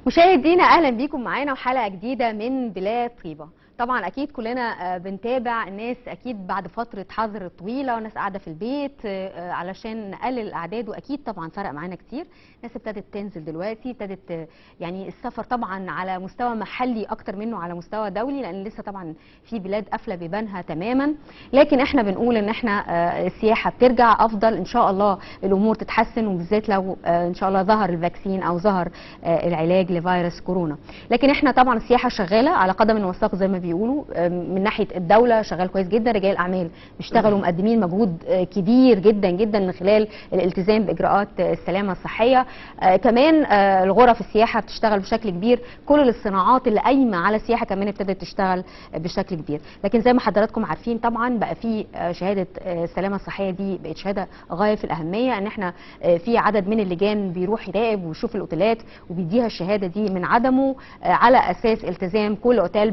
مشاهدينا اهلا بيكم معانا وحلقه جديده من بلاد طيبه طبعا اكيد كلنا آه، بنتابع الناس اكيد بعد فتره حظر طويله والناس قاعده في البيت آه، علشان نقلل الاعداد واكيد طبعا فرق معانا كتير الناس ابتدت تنزل دلوقتي ابتدت آه، يعني السفر طبعا على مستوى محلي اكتر منه على مستوى دولي لان لسه طبعا في بلاد قافله بيبانها تماما لكن احنا بنقول ان احنا آه، السياحه بترجع افضل ان شاء الله الامور تتحسن وبالذات لو آه، ان شاء الله ظهر الفاكسين او ظهر آه، العلاج لفيروس كورونا لكن احنا طبعا السياحه شغاله على قدم وساق زي ما بيقولوا آه، من ناحيه الدوله شغال كويس جدا رجال الاعمال بيشتغلوا مقدمين مجهود آه، كبير جدا جدا من خلال الالتزام باجراءات آه، السلامه الصحيه آه، كمان آه، الغرف السياحه بتشتغل بشكل كبير كل الصناعات اللي قايمه على السياحه كمان ابتدت تشتغل آه، بشكل كبير لكن زي ما حضراتكم عارفين طبعا بقى في آه، شهاده آه، السلامه الصحيه دي بقت شهاده غايه في الاهميه ان احنا آه، في عدد من اللجان بيروح يراقب ويشوف الاوتيلات وبيديها الشهاده دي من عدمه آه، على اساس التزام كل اوتيل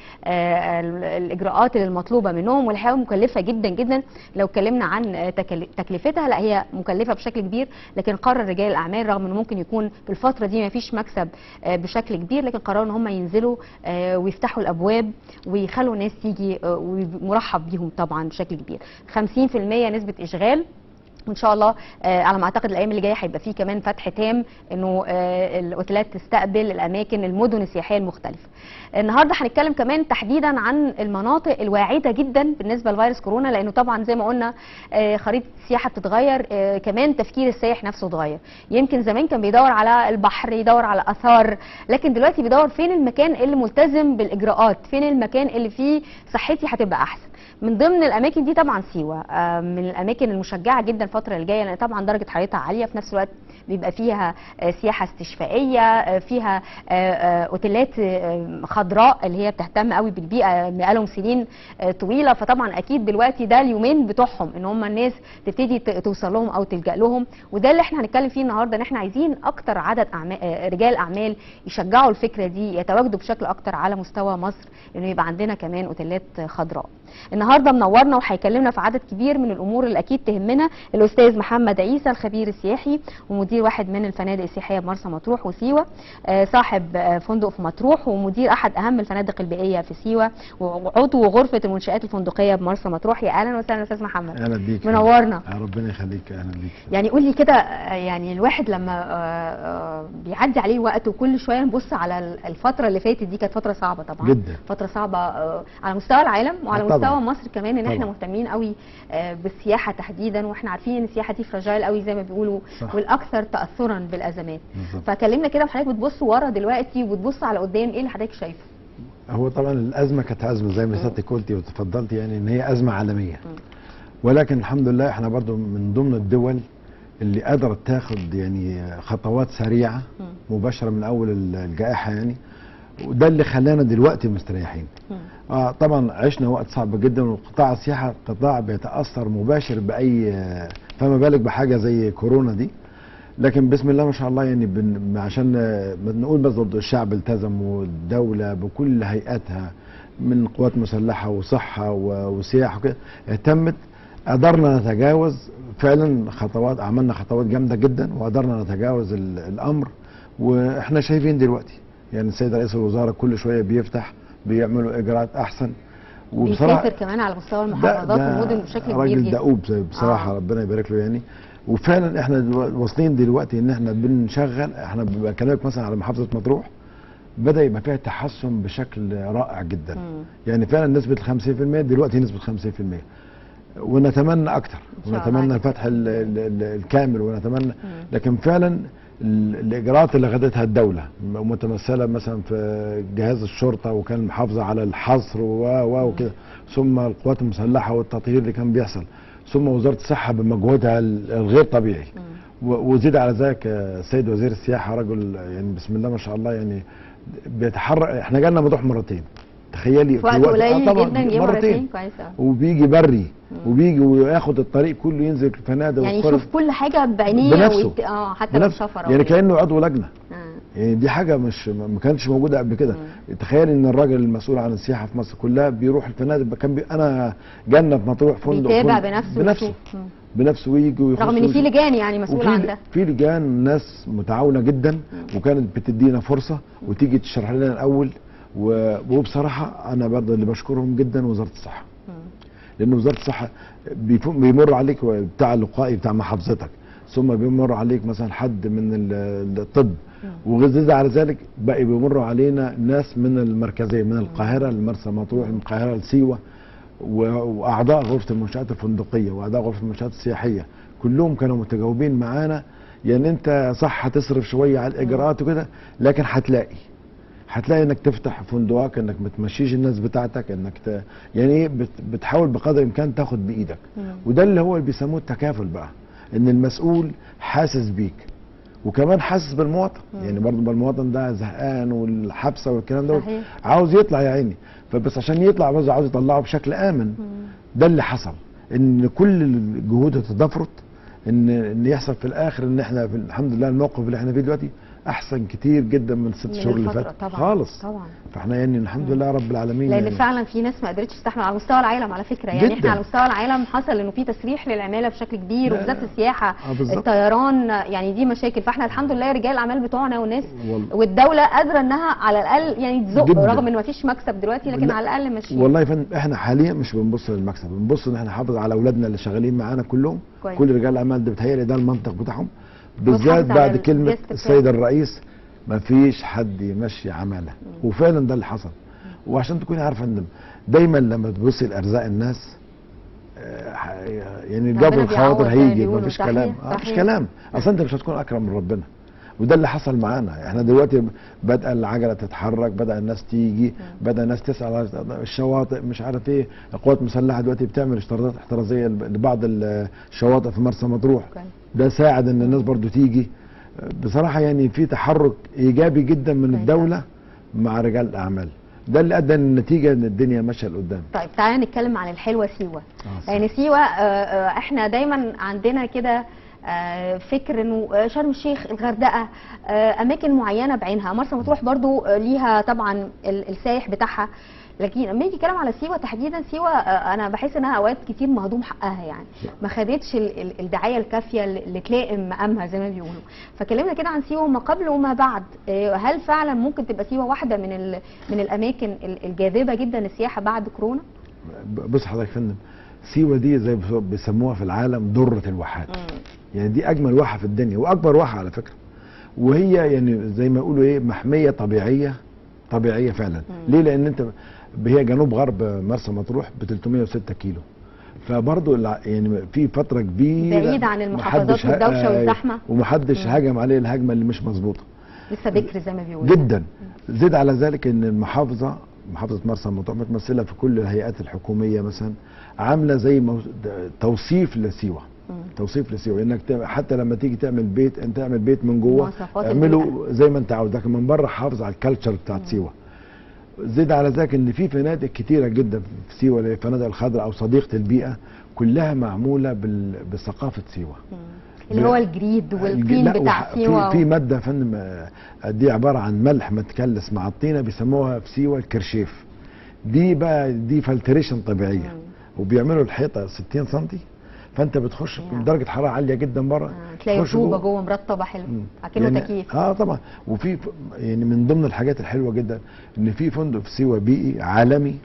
بالاجراءات المطلوبه منهم والحقيقه مكلفه جدا جدا لو اتكلمنا عن آه، تكل- تكلفتها لا هي مكلفه بشكل كبير لكن قرر رجال الاعمال رغم انه ممكن يكون في الفتره دي ما فيش مكسب آه، بشكل كبير لكن قرروا ان هم ينزلوا آه، ويفتحوا الابواب ويخلوا الناس تيجي آه، ومرحب بيهم طبعا بشكل كبير 50% نسبه اشغال وان شاء الله آه على ما اعتقد الايام اللي جايه هيبقى فيه كمان فتح تام انه آه الاوتيلات تستقبل الاماكن المدن السياحيه المختلفه. النهارده هنتكلم كمان تحديدا عن المناطق الواعده جدا بالنسبه لفيروس كورونا لانه طبعا زي ما قلنا آه خريطه السياحه بتتغير آه كمان تفكير السائح نفسه اتغير. يمكن زمان كان بيدور على البحر يدور على اثار لكن دلوقتي بيدور فين المكان اللي ملتزم بالاجراءات، فين المكان اللي فيه صحتي هتبقى احسن. من ضمن الاماكن دي طبعا سيوه آه، من الاماكن المشجعه جدا الفتره اللي جايه لان طبعا درجه حرارتها عاليه في نفس الوقت بيبقى فيها آه، سياحه استشفائيه آه، فيها آه، آه، اوتيلات آه، خضراء اللي هي بتهتم قوي بالبيئه بقالهم سنين آه، طويله فطبعا اكيد دلوقتي ده اليومين بتوعهم ان هم الناس تبتدي ت- توصل لهم او تلجا لهم وده اللي احنا هنتكلم فيه النهارده ان احنا عايزين اكتر عدد أعما- آه، رجال اعمال يشجعوا الفكره دي يتواجدوا بشكل اكتر على مستوى مصر انه يبقى عندنا كمان اوتيلات خضراء النهارده منورنا وهيكلمنا في عدد كبير من الامور اللي اكيد تهمنا الاستاذ محمد عيسى الخبير السياحي ومدير واحد من الفنادق السياحيه بمرسى مطروح وسيوه آه، صاحب آه، فندق في مطروح ومدير احد اهم الفنادق البيئيه في سيوه وعضو غرفه المنشات الفندقيه بمرسى مطروح يا اهلا وسهلا استاذ محمد اهلا بيك منورنا. آه، ربنا يخليك اهلا بيك يعني قول لي كده آه، يعني الواحد لما آه، آه، بيعدي عليه وقت وكل شويه نبص على ال- الفتره اللي فاتت دي كانت فتره صعبه طبعا جدا. فتره صعبه آه، على مستوى العالم وعلى آه، طبعاً. مستوى مصر كمان ان احنا طبعاً. مهتمين قوي آه، بالسياحه تحديدا واحنا عارفين ان السياحه دي فراجايل قوي زي ما بيقولوا صح. والاكثر تاثرا بالازمات بالظبط. فكلمنا كده وحضرتك بتبص ورا دلوقتي وبتبص على قدام ايه اللي حضرتك شايفه هو طبعا الازمه كانت ازمه زي ما سيادتك قلتي وتفضلتي يعني ان هي ازمه عالميه ولكن الحمد لله احنا برضو من ضمن الدول اللي قدرت تاخد يعني خطوات سريعه مباشره من اول ال- الجائحه يعني وده اللي خلانا دلوقتي مستريحين آه طبعا عشنا وقت صعب جدا وقطاع السياحه قطاع بيتاثر مباشر باي فما بالك بحاجه زي كورونا دي لكن بسم الله ما شاء الله يعني بن عشان آه، نقول بس برضه الشعب التزم والدوله بكل هيئاتها من قوات مسلحه وصحه و- وسياحه وكده اهتمت قدرنا نتجاوز فعلا خطوات عملنا خطوات جامده جدا وقدرنا نتجاوز ال- الامر واحنا شايفين دلوقتي يعني السيد رئيس الوزراء كل شويه بيفتح بيعملوا اجراءات احسن بيسافر كمان على مستوى المحافظات والمدن بشكل كبير راجل جدا دؤوب بصراحه آه. آه. ربنا يبارك له يعني وفعلا احنا دلو- واصلين دلوقتي ان احنا بنشغل احنا بكلمك مثلا على محافظه مطروح بدا يبقى فيها تحسن بشكل رائع جدا مم. يعني فعلا نسبه ال 50% دلوقتي نسبه 50% ونتمنى اكتر إن شاء الله ونتمنى أكيد. الفتح ال- ال- ال- الكامل ونتمنى لكن فعلا ال- الاجراءات اللي خدتها الدوله متمثله مثلا في جهاز الشرطه وكان المحافظه على الحصر و و وكده ثم القوات المسلحه والتطهير اللي كان بيحصل ثم وزاره الصحه بمجهودها ال- الغير طبيعي و- وزيد على ذلك آه، السيد وزير السياحه رجل يعني بسم الله ما شاء الله يعني بيتحرك احنا جالنا مطروح مرتين تخيلي في وقت آه قليل طبعاً جدا جه مرتين كويس أوي. وبيجي بري وبيجي وياخد الطريق كله ينزل في الفنادق يعني والقرى. يشوف كل حاجه بعينيه بنفسه. ويت- اه حتى لو بنفسه. سفر أو يعني كده. كانه عضو لجنه آه. يعني دي حاجه مش ما كانتش موجوده قبل كده تخيل ان الراجل المسؤول عن السياحه في مصر كلها بيروح الفنادق كان بي انا جنه في مطروح فندق بيتابع فندق بنفسه بنفسه ويشوف. مم. بنفسه ويجي ويخش رغم ان في ويجي. لجان يعني مسؤوله عن وفي ده في لجان ناس متعاونه جدا وكانت بتدينا فرصه وتيجي تشرح لنا الاول و- وبصراحه انا برضه اللي بشكرهم جدا وزاره الصحه لان وزاره الصحه بيفو- بيمر عليك بتاع اللقائي بتاع محافظتك ثم بيمر عليك مثلا حد من ال- الطب وغزيز على ذلك بقى بيمروا علينا ناس من المركزيه من القاهره لمرسى مطروح من القاهره لسيوه و- واعضاء غرفه المنشات الفندقيه واعضاء غرفه المنشات السياحيه كلهم كانوا متجاوبين معانا يعني انت صح هتصرف شويه على الاجراءات وكده لكن هتلاقي هتلاقي انك تفتح فندقك انك ما تمشيش الناس بتاعتك انك ت... يعني ايه بت... بتحاول بقدر الامكان تاخد بايدك وده اللي هو اللي بيسموه التكافل بقى ان المسؤول حاسس بيك وكمان حاسس بالمواطن يعني برضه المواطن ده زهقان والحبسه والكلام ده صحيح. عاوز يطلع يا عيني فبس عشان يطلع بس عاوز يطلعه بشكل امن ده اللي حصل ان كل الجهود تضافرت ان ان يحصل في الاخر ان احنا في الحمد لله الموقف اللي احنا فيه دلوقتي احسن كتير جدا من الست من شهور اللي الفترة فاتت طبعا خالص طبعا فاحنا يعني الحمد لله رب العالمين لان يعني فعلا في ناس ما قدرتش تستحمل على مستوى العالم على فكره يعني جداً. احنا على مستوى العالم حصل انه في تسريح للعماله بشكل كبير لا، وبالذات لا. السياحه آه، بالظبط. الطيران يعني دي مشاكل فاحنا الحمد لله رجال الاعمال بتوعنا والناس وال- والدوله قادره انها على الاقل يعني تزق جداً. رغم ان ما فيش مكسب دلوقتي لكن لا. على الاقل ماشيين والله يا فندم احنا حاليا مش بنبص للمكسب بنبص ان احنا نحافظ على اولادنا اللي شغالين معانا كلهم كويس. كل رجال الاعمال ده بتهيألي ده المنطق بتاعهم بالذات وتحافظ على بعد كلمه الجست بتاعك. السيد الرئيس ما فيش حد يمشي عماله وفعلا ده اللي حصل وعشان تكوني عارفه ان دايما لما تبصي لارزاق الناس آه، ح- يعني ربنا الجبر الخواطر بيعوض زي ما هيجي بيقولوا. مفيش صحيح، كلام آه، مفيش صحيح. كلام اصل انت مش هتكون اكرم من ربنا وده اللي حصل معانا احنا دلوقتي بدا العجله تتحرك بدا الناس تيجي بدا الناس تسال على الشواطئ مش عارف ايه القوات المسلحه دلوقتي بتعمل اشتراطات احترازيه لبعض الشواطئ في مرسى مطروح كويس. ده ساعد ان الناس برضو تيجي بصراحه يعني في تحرك ايجابي جدا من كويس. الدوله مع رجال الاعمال ده اللي ادى النتيجه ان الدنيا ماشيه لقدام طيب تعالى نتكلم عن الحلوه سيوه آه، يعني سيوه آه، آه، احنا دايما عندنا كده آه، فكر انه آه، شرم الشيخ الغردقه آه، اماكن معينه بعينها مرسى مطروح برضو آه، ليها طبعا ال- السايح بتاعها لكن لما يجي كلام على سيوه تحديدا سيوه آه، انا بحس انها اوقات كتير مهضوم حقها يعني ما خدتش ال- ال- الدعايه الكافيه اللي تلائم مقامها زي ما بيقولوا فكلمنا كده عن سيوه ما قبل وما بعد آه، هل فعلا ممكن تبقى سيوه واحده من ال- من الاماكن ال- الجاذبه جدا للسياحه بعد كورونا بص حضرتك يا فندم سيوه دي زي ما بيسموها في العالم دره الواحات يعني دي اجمل واحه في الدنيا واكبر واحه على فكره وهي يعني زي ما يقولوا ايه محميه طبيعيه طبيعيه فعلا ليه لان انت هي جنوب غرب مرسى مطروح ب 306 كيلو فبرضه الع- يعني في فتره كبيره بعيد عن المحافظات محدش ه- والدوشة آه، والزحمة. ومحدش هاجم عليه الهجمه اللي مش مظبوطه لسه بكر زي ما بيقولوا جدا زيد على ذلك ان المحافظه محافظه مرسى مطروح متمثله في كل الهيئات الحكوميه مثلا عامله زي مو- د- توصيف لسيوه توصيف لسيوه انك تعمل- حتى لما تيجي تعمل بيت انت تعمل بيت من جوه مواصفات اعمله زي ما انت عاوز لكن من بره حافظ على الكالتشر بتاعت سيوه زيد على ذلك ان في فنادق كتيره جدا في سيوه اللي هي الفنادق الخضراء او صديقه البيئه كلها معموله بال- بثقافه سيوه اللي هو الجريد والطين لا، بتاع وح- سيوه في, في ماده يا فندم آه، دي عباره عن ملح متكلس مع الطينه بيسموها في سيوه الكرشيف دي بقى دي فلتريشن طبيعيه وبيعملوا الحيطه 60 سم فانت بتخش يا. بدرجه حراره عاليه جدا بره آه، تلاقي تخش رطوبه جوه. جوه مرطبه حلو مم. اكنه يعني تكييف اه طبعا وفي ف- يعني من ضمن الحاجات الحلوه جدا ان في فندق في سيوه بيئي عالمي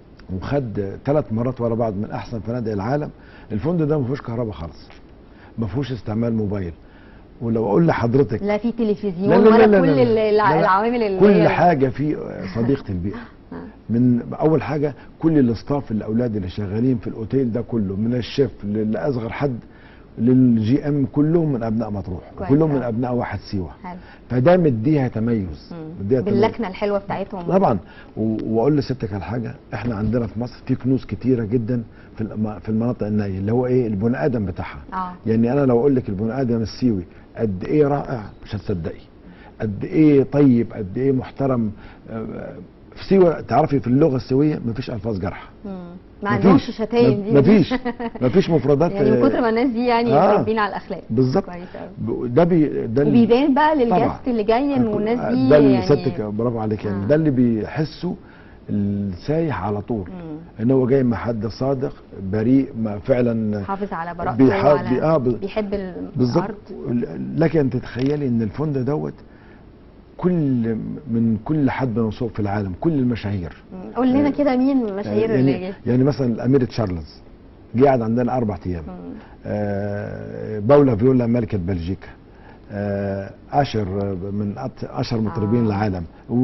وخد ثلاث مرات ورا بعض من احسن فنادق العالم الفندق ده ما فيهوش كهرباء خالص ما فيهوش استعمال موبايل ولو اقول لحضرتك لا في تلفزيون لا لا ولا لا لا كل لا. ال- الع- لا لا. العوامل اللي كل هي حاجه فيه صديقه البيئه من اول حاجه كل الاستاف الاولاد اللي شغالين في الاوتيل ده كله من الشيف لاصغر حد للجي ام كلهم من ابناء مطروح كويس كلهم من أوي. ابناء واحد سيوه حلو. فده مديها تميز مم. مديها تميز باللكنه الحلوه بتاعتهم طبعا و- واقول لستك على حاجه احنا عندنا في مصر في كنوز كتيره جدا في الم- في المناطق النائيه اللي هو ايه البني ادم بتاعها اه يعني انا لو اقول لك البني ادم السيوي قد ايه رائع مش هتصدقي قد ايه طيب قد ايه محترم آه، في سيوه تعرفي في اللغه السيويه مفيش الفاظ جرح مم. ما مفيش. عندهمش شتايم دي مفيش مفيش مفردات يعني من آه، كتر ما الناس دي يعني آه. مربين على الاخلاق بالظبط كويس قوي ب- ده بي ده اللي- وبيبان بقى طبعاً. للجست اللي جاي انه الناس دي ده اللي يعني ستك برافو عليك يعني آه. ده اللي بيحسوا السايح على طول مم. ان هو جاي مع حد صادق بريء ما فعلا حافظ على براءته بيحا- وعلى- بي- آه، ب- بيحب بالظبط الارض لك ان تتخيلي ان الفندق دوت كل من كل حد وصوب في العالم كل المشاهير مم. قول لنا كده مين المشاهير اللي يعني, جه يعني مثلا الامير تشارلز جه قعد عندنا اربع ايام مم. آه، باولا فيولا ملكه بلجيكا آه، اشر من أط- اشهر مطربين آه. العالم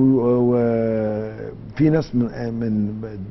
وفي ناس من آه، من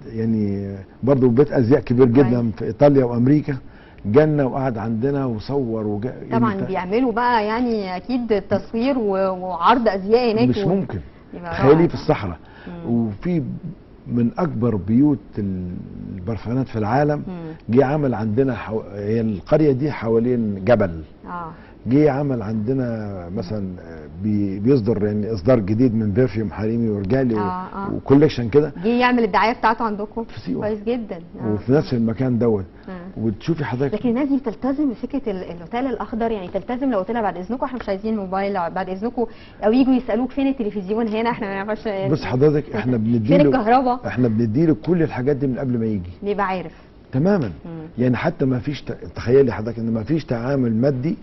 يعني برضه بيت ازياء كبير جدا كويس. في ايطاليا وامريكا جالنا وقعد عندنا وصور وجا طبعا يعني بيعملوا بقى يعني اكيد تصوير و- وعرض ازياء هناك مش و- ممكن يبقى تخيلي رائع. في الصحراء مم. وفي من اكبر بيوت البرفانات في العالم مم. جه عمل عندنا حو... هي القريه دي حوالين جبل اه جه عمل عندنا مثلا بي... بيصدر يعني اصدار جديد من برفيوم حريمي ورجالي و... آه، آه. وكوليكشن كده جه يعمل الدعايه بتاعته عندكم في سيوة. كويس جدا آه. وفي نفس المكان دوت آه. وتشوفي حضرتك لكن الناس دي بتلتزم بفكره ال- الاوتيل الاخضر يعني تلتزم لو قلت لها بعد اذنكم احنا مش عايزين موبايل أو بعد اذنكم او يجوا يسالوك فين التلفزيون هنا احنا ما نعرفش يعني بص حضرتك احنا فين بنديله الكهرباء احنا بنديله كل الحاجات دي من قبل ما يجي بيبقى عارف تماما مم. يعني حتى ما فيش ت... تخيلي حضرتك ان ما فيش تعامل مادي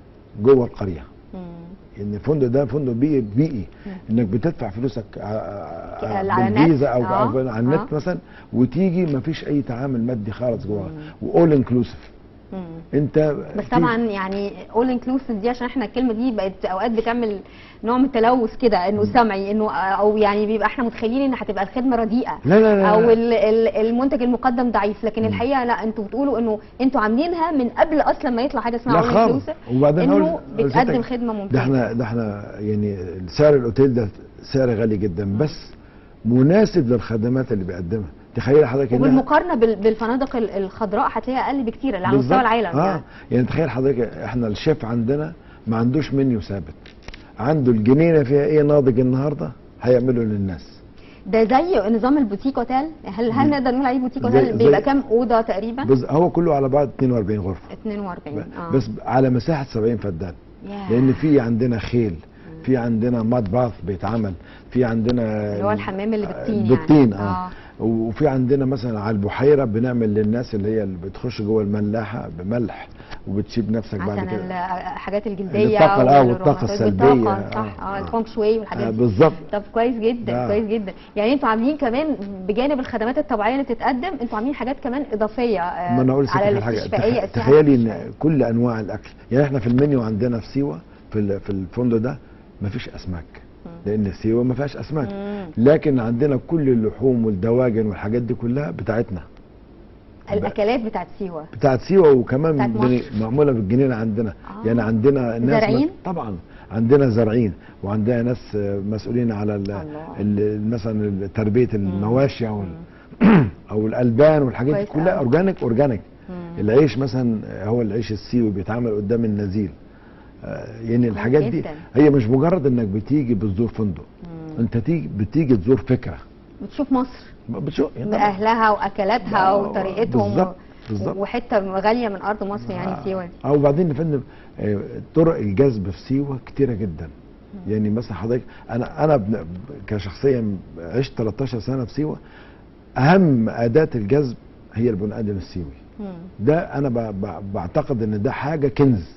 جوه القريه مم. ان الفندق ده فندق بيئي بيئي مم. انك بتدفع فلوسك ع- ع- على النت. بالفيزا او آه. أو على النت آه. مثلا وتيجي ما فيش اي تعامل مادي خالص جوه مم. واول انكلوسيف مم. انت بس في- طبعا يعني اول انكلوسيف دي عشان احنا الكلمه دي بقت اوقات بتعمل نوع من التلوث كده انه سمعي انه او يعني بيبقى احنا متخيلين ان هتبقى الخدمه رديئه لا لا لا او لا. ال- ال- المنتج المقدم ضعيف لكن الحقيقه لا انتوا بتقولوا انه انتوا عاملينها من قبل اصلا ما يطلع حاجه اسمها لا اول خالص انكلوسيف وبعدين انه هقول- بتقدم لستك- خدمه ده ممتازه احنا ده احنا يعني سعر الاوتيل ده سعر غالي جدا بس مناسب للخدمات اللي بيقدمها تخيل حضرتك إنها- وبالمقارنه بال- بالفنادق ال- الخضراء هتلاقيها اقل بكتير اللي على مستوى بالظبط. العالم اه يعني يعني تخيل حضرتك احنا الشيف عندنا ما عندوش منيو ثابت عنده الجنينه فيها ايه ناضج النهارده هيعمله للناس ده زي نظام البوتيك اوتيل هل هل مم. نقدر نقول عليه بوتيك زي- اوتيل بيبقى زي- كام اوضه تقريبا بس هو كله على بعض 42 غرفه 42 اه بس على مساحه 70 فدان ياه. لان في عندنا خيل في عندنا ماد باث بيتعمل في عندنا اللي هو الحمام اللي بالطين يعني. بالطين اه, آه. وفي عندنا مثلا على البحيره بنعمل للناس اللي هي اللي بتخش جوه الملاحه بملح وبتسيب نفسك بعد عشان كده الحاجات الجلديه الطاقة، آه، والروماتويد والطاقة السلبية، بالطاقة، صح آه، اه آه. الفونك شوي والحاجات آه دي بالظبط طب كويس جدا آه. كويس جدا يعني انتوا عاملين كمان بجانب الخدمات الطبيعيه اللي بتتقدم انتوا عاملين حاجات كمان اضافيه آه، ما انا اقول على لك حاجه الاستشفائيه تخ- الساعة تخيلي الاستشفائية. ان كل انواع الاكل يعني احنا في المنيو عندنا في سيوه في ال- في الفندق ده ما فيش اسماك لان سيوه ما فيهاش اسماك مم. لكن عندنا كل اللحوم والدواجن والحاجات دي كلها بتاعتنا الاكلات بتاعت سيوه بتاعت سيوه وكمان بتاعت بني- مصر. معموله بالجنينه عندنا آه. يعني عندنا ناس زارعين؟ مس- طبعا عندنا زارعين وعندنا ناس آه، مسؤولين على ال- الله. ال- مثلا تربيه المواشي او ال- او الالبان والحاجات دي كويس كلها أوي. اورجانيك اورجانيك مم. العيش مثلا هو العيش السيوي بيتعمل قدام النزيل آه، يعني الحاجات دي جداً. هي مش مجرد انك بتيجي بتزور فندق مم. انت تيجي بتيجي تزور فكره بتشوف مصر بتشوف يعني طبعاً. باهلها واكلاتها آه، وطريقتهم بالظبط، بالظبط. وحته غاليه من ارض مصر يعني سيوه دي اه وبعدين يا فندم آه، طرق الجذب في سيوه كتيره جدا يعني مثلا حضرتك انا انا بن- كشخصيا عشت 13 سنه في سيوه اهم اداه الجذب هي البني ادم السيوي مم. ده انا ب- ب- بعتقد ان ده حاجه كنز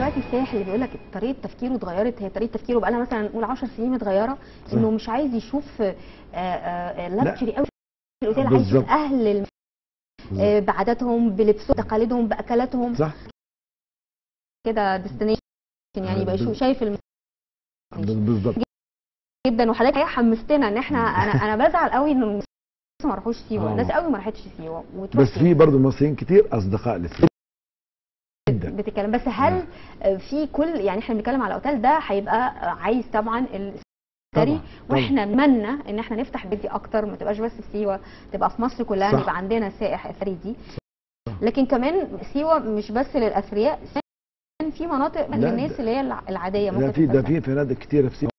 دلوقتي السائح اللي بيقول لك طريقه تفكيره اتغيرت هي طريقه تفكيره بقى لها مثلا نقول 10 سنين متغيره صح. انه مش عايز يشوف لاكشري قوي في الاوتيل عايز بالظبط. يشوف اهل الم- آه، بعاداتهم بلبسهم بتقاليدهم باكلاتهم صح كده ديستنيشن يعني يبقى يشوف شايف الم... بالظبط جدا وحضرتك الحقيقة حمستنا ان احنا انا انا بزعل قوي ان الناس ما راحوش سيوه آه. الناس قوي ما راحتش سيوه وتروح بس في برضه مصريين كتير اصدقاء لسه جدا بتتكلم بس هل آه، في كل يعني احنا بنتكلم على اوتيل ده هيبقى آه، عايز طبعا السري طبعاً، واحنا نتمنى ان احنا نفتح بيتي اكتر ما تبقاش بس في سيوه تبقى في مصر كلها صح. يبقى عندنا سائح اثري دي لكن كمان سيوه مش بس للاثرياء كمان في مناطق من لا، الناس ده- اللي هي الع- العاديه ممكن ده في ده تتفسح. في فنادق كتيره في سيوه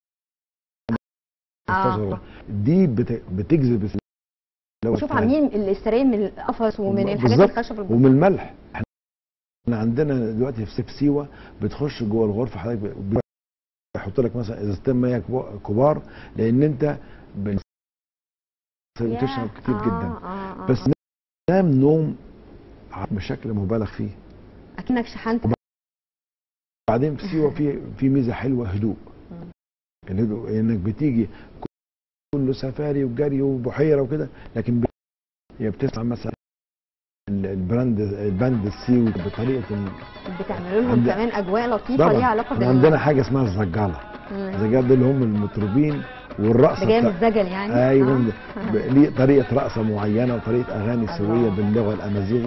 آه. دي بت- بتجذب الس- لو شوف الفنادق. عاملين السرير من القفص ومن الحاجات بالظبط. الخشب البسيطة. ومن الملح احنا عندنا دلوقتي في سيف سيوه بتخش جوه الغرفه حضرتك بي- بيحط لك مثلا ازازتين ميه كبو- كبار لان انت بن- بتشرب ياه. كتير آه، جدا آه، آه، بس آه. نام نوم بشكل مبالغ فيه اكنك شحنت بعدين في سيوه في في ميزه حلوه هدوء مم. الهدوء انك بتيجي كله سفاري وجري وبحيره وكده لكن ب- هي بتسمع مثلا ال- البراند الباند السيوي بطريقه ال- بتعملوا لهم عند- كمان اجواء لطيفه طبعا ليها علاقه احنا عندنا حاجه اسمها الزجاله مم. الزجاله دول هم المطربين والرقصه ده جاي من بتاع- الزجل يعني ايوه آه. ب- ليه طريقه رقصه معينه وطريقه اغاني سويه الله. باللغه الامازيغي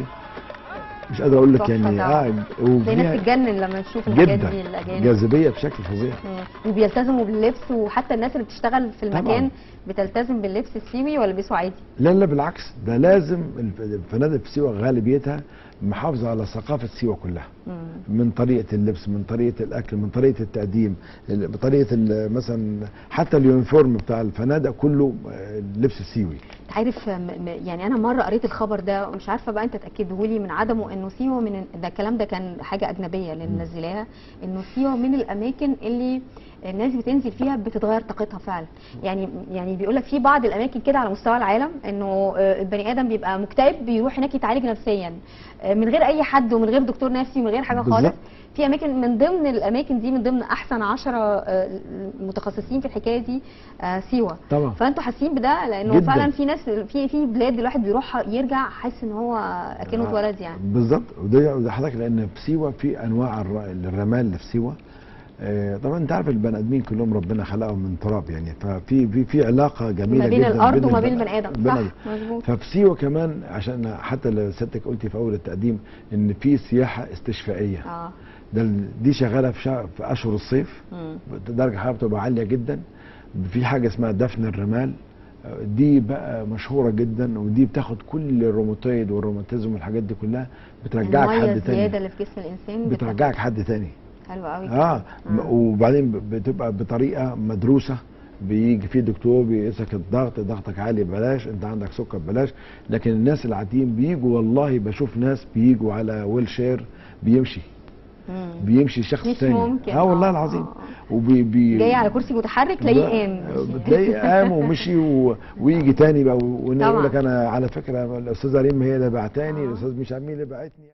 مش قادر اقول لك تحفة يعني طبعا. اه تلاقي ناس وفيها تتجنن لما تشوف الحاجات جدا دي الاجانب جاذبيه بشكل فظيع مم. وبيلتزموا باللبس وحتى الناس اللي بتشتغل في المكان طبعاً. بتلتزم باللبس السيوي ولا بيلبسوا عادي لا لا بالعكس ده لازم الف- الفنادق في سيوه غالبيتها محافظه على ثقافه سيوه كلها مم. من طريقه اللبس من طريقه الاكل من طريقه التقديم ال- بطريقه ال- مثلا حتى اليونيفورم بتاع الفنادق كله آه، اللبس السيوي انت عارف م- م- يعني انا مره قريت الخبر ده مش عارفه بقى انت تاكده لي من عدمه انه سيوه من ده الكلام ده كان حاجه اجنبيه اللي منزلاها انه سيوه من الاماكن اللي الناس بتنزل فيها بتتغير طاقتها فعلا يعني يعني بيقول لك في بعض الاماكن كده على مستوى العالم انه آه، البني ادم بيبقى مكتئب بيروح هناك يتعالج نفسيا آه، من غير اي حد ومن غير دكتور نفسي ومن غير حاجه خالص بالظبط. في اماكن من ضمن الاماكن دي من ضمن احسن عشرة آه، متخصصين في الحكايه دي آه، سيوه طبعا فانتوا حاسين بده لانه جداً. فعلا في ناس في في بلاد الواحد بيروحها يرجع حاسس ان هو اكنه آه. اتولد يعني بالظبط وده وده حضرتك لان في سيوه في انواع الر- الرمال اللي في سيوه آه، طبعا انت عارف البني ادمين كلهم ربنا خلقهم من تراب يعني ففي في في علاقه جميله ما بين جدا الارض وما بين الب- البني ادم البني صح آدم. مظبوط ففي سيوه كمان عشان حتى لو سيادتك قلتي في اول التقديم ان في سياحه استشفائيه اه ده ال- دي شغاله في شهر في اشهر الصيف مم. درجه الحراره بتبقى عاليه جدا في حاجه اسمها دفن الرمال آه، دي بقى مشهوره جدا ودي بتاخد كل الروماتويد والروماتيزم والحاجات دي كلها بترجعك الميه حد الزياده تاني اللي في جسم الانسان بترجعك حد تاني حلو قوي اه م- وبعدين ب- بتبقى بطريقه مدروسه بيجي في دكتور بيقيسك الضغط ضغطك عالي بلاش انت عندك سكر بلاش لكن الناس العاديين بيجوا والله بشوف ناس بيجوا على ويل شير بيمشي مم. بيمشي شخص مش تاني ممكن. اه والله آه، العظيم آه. وبي بي جاي على كرسي متحرك تلاقيه قام بتلاقيه قام ومشي و... ويجي تاني بقى ويقول طبعاً. لك انا على فكره الاستاذه ريم هي اللي بعتاني آه. الاستاذ مش عارف مين اللي بعتني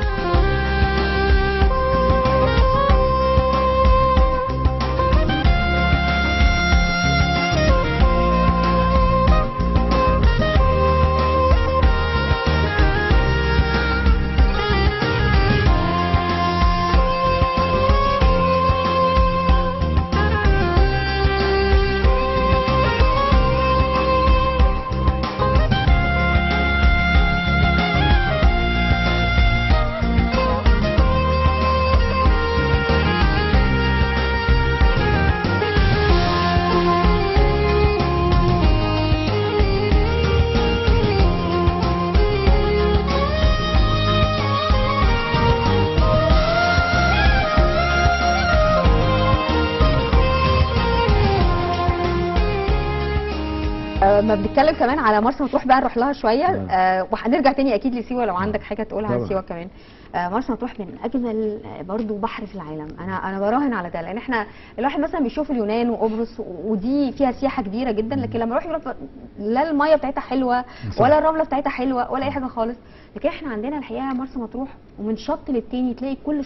آه، ما بنتكلم كمان على مرسى مطروح بقى نروح لها شويه نعم. آه وهنرجع تاني اكيد لسيوه لو عندك حاجه تقولها عن طبعاً. سيوه كمان آه مرسى مطروح من اجمل آه، برضو بحر في العالم انا انا براهن على ده لان احنا الواحد مثلا بيشوف اليونان وقبرص و- ودي فيها سياحه كبيره جدا لكن لما يروح يروح لا الميه بتاعتها حلوه صح. ولا الرمله بتاعتها حلوه ولا اي حاجه خالص لكن احنا عندنا الحقيقه مرسى مطروح ومن شط للتاني تلاقي كل شط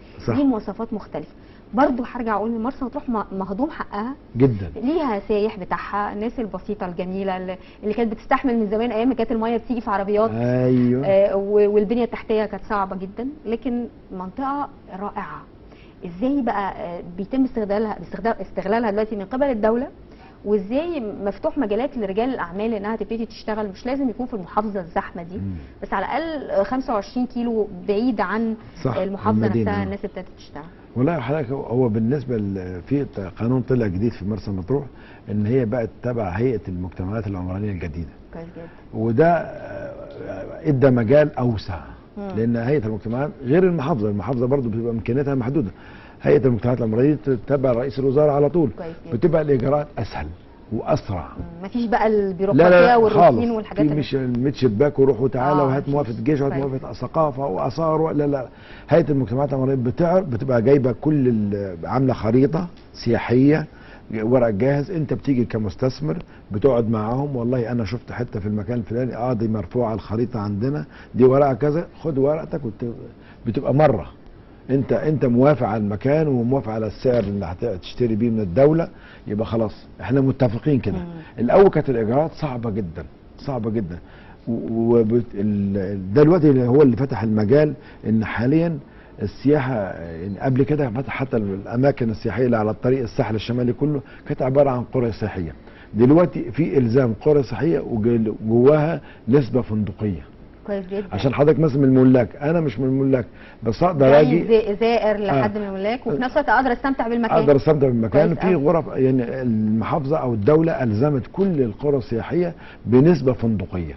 صح. دي مواصفات مختلفه برضه هرجع اقول ان مرسى مطروح م- مهضوم حقها جدا ليها سايح بتاعها الناس البسيطه الجميله اللي اللي كانت بتستحمل من زمان ايام ما كانت الميه بتيجي في عربيات ايوه آه، و- والبنيه التحتيه كانت صعبه جدا لكن منطقه رائعه ازاي بقى آه، بيتم استغلالها استخدام استغلالها دلوقتي من قبل الدوله وازاي مفتوح مجالات لرجال الاعمال انها تبتدي تشتغل مش لازم يكون في المحافظه الزحمه دي مم. بس على الاقل 25 كيلو بعيد عن صح، المحافظه المدينة. نفسها الناس ابتدت تشتغل والله حضرتك هو- هو بالنسبه ل- في قانون طلع جديد في مرسى مطروح ان هي بقت تبع هيئه المجتمعات العمرانيه الجديده كويس جدا وده آه، ادى مجال اوسع مم. لان هيئه المجتمعات غير المحافظه المحافظه برضو بتبقى امكانياتها محدوده هيئه المجتمعات العمرانيه تتبع رئيس الوزراء على طول كويس جدا. بتبقى الاجراءات اسهل واسرع مم، مفيش بقى لا البيروقراطيه لا والروتين خالص والحاجات في اللي- مش 100 شباك وروح وتعالى آه، وهات مفيش. موافقه جيش وهات كويس. موافقه ثقافه واثار و- لا لا هيئه المجتمعات العمرانيه بتعرف بتبقى جايبه كل ال- عامله خريطه سياحيه ورق جاهز انت بتيجي كمستثمر بتقعد معاهم والله انا شفت حته في المكان الفلاني اه دي مرفوعه الخريطه عندنا دي ورقه كذا خد ورقتك وت... بتبقى مره انت انت موافق على المكان وموافق على السعر اللي هتشتري بيه من الدوله يبقى خلاص احنا متفقين كده مم. الاول كانت الاجراءات صعبه جدا صعبه جدا وده دلوقتي اللي هو اللي فتح المجال ان حاليا السياحه يعني قبل كده فتح حتى الاماكن السياحيه اللي على الطريق الساحل الشمالي كله كانت عباره عن قرى سياحيه دلوقتي في الزام قرى سياحيه وجواها نسبه فندقيه كويس جدا عشان حضرتك مثلا من الملاك انا مش من الملاك بس اقدر زي اجي زي- زائر لحد آه. من الملاك وفي نفس الوقت اقدر استمتع بالمكان اقدر استمتع بالمكان كويس في أوي. غرف يعني المحافظه او الدوله الزمت كل القرى السياحيه بنسبه فندقيه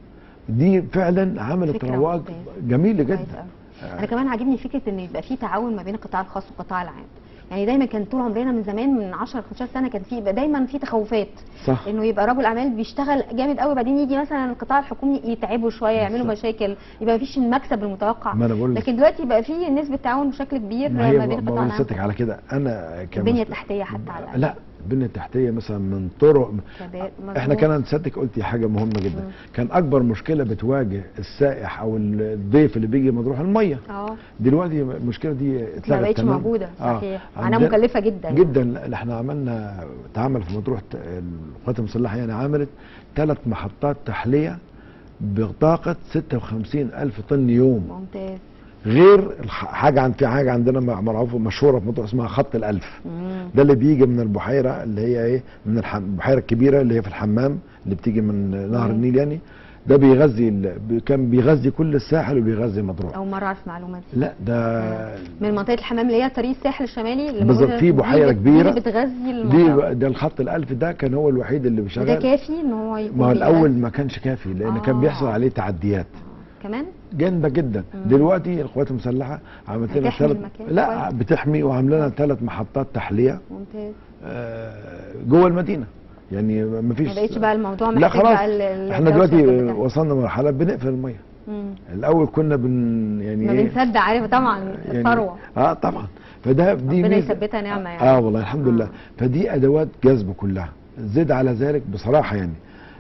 دي فعلا عملت فكرة رواج ممتازة. جميل كويس جدا أوي. انا كمان عاجبني فكره ان يبقى في تعاون ما بين القطاع الخاص والقطاع العام يعني دايما كان طول عمرنا من زمان من 10 15 سنه كان في يبقى دايما في تخوفات صح انه يبقى رجل اعمال بيشتغل جامد قوي بعدين يجي مثلا القطاع الحكومي يتعبوا شويه يعملوا بالظبط. مشاكل يبقى مفيش المكسب المتوقع ما انا بقول لك لكن دلوقتي بقى في نسبه تعاون بشكل كبير ما ما هي بين القطاع بقول العام لسيادتك على كده انا كمست- البنيه التحتيه حتى على الأقل. لا البنيه التحتيه مثلا من طرق كبار- احنا مظبوط. كان سيادتك قلتي حاجه مهمه جدا مم. كان اكبر مشكله بتواجه السائح او الضيف اللي بيجي مطروح الميه اه دلوقتي المشكله دي ما اتلغت بقتش تمام. موجوده آه. صحيح معناها عندنا- مكلفه جدا يعني. جدا لا، احنا عملنا اتعمل في مطروح ت- القوات المسلحه يعني عملت ثلاث محطات تحليه بطاقه 56 الف طن يوم ممتاز غير الح- حاجه عن في حاجه عندنا مع- معروفه مشهوره في مطروح اسمها خط الالف مم. ده اللي بيجي من البحيره اللي هي ايه من الح- البحيره الكبيره اللي هي في الحمام اللي بتيجي من نهر مم. النيل يعني ده بيغذي ال- بي- كان بيغذي كل الساحل وبيغذي مطروح اول مره اعرف المعلومه دي لا ده من منطقه الحمام اللي هي طريق الساحل الشمالي اللي بالظبط، موجودة- في دي بحيرة بت- كبيرة. دي بتغذي دي المنطقه ده الخط الالف ده كان هو الوحيد اللي وده بيشغل كافي ان هو يكون ما هو بيغذي؟ الاول ما كانش كافي لان كان آه. بيحصل عليه تعديات كمان جامده جدا مم. دلوقتي القوات المسلحه عملت لنا بتحمي ثلاث المكان لا كويس. بتحمي وعامله لنا ثلاث محطات تحليه ممتاز آه، جوه المدينه يعني ما فيش ما بقتش بقى الموضوع لا محتاج خلاص بقى ال- ال- احنا الدوشة دلوقتي والبتاع. وصلنا لمرحله بنقفل الميه مم. الاول كنا بن يعني ما إيه؟ بنصدق عارف طبعا يعني الثروه اه طبعا فده دي ربنا ميزة. يثبتها نعمة يعني. اه والله الحمد آه. لله فدي ادوات جذب كلها زد على ذلك بصراحه يعني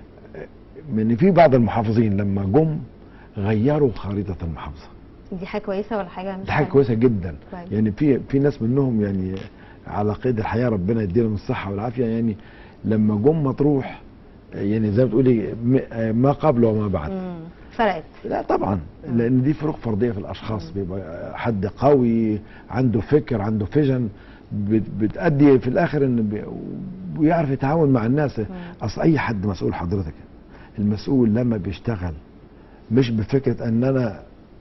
آه، ان في بعض المحافظين لما جم غيروا خريطه المحافظه دي حاجه كويسه ولا حاجه مش دي حاجه حلوة؟ كويسه جدا كويس. يعني في في ناس منهم يعني على قيد الحياه ربنا يديلهم الصحه والعافيه يعني لما جم مطروح يعني زي ما تقولي م- آه، ما قبل وما بعد مم. فرقت لا طبعا لان دي فروق فرديه في الاشخاص بيبقى حد قوي عنده فكر عنده فيجن بت- بتأدي في الاخر ان بي- ويعرف يتعاون مع الناس اصل اي حد مسؤول حضرتك المسؤول لما بيشتغل مش بفكره ان انا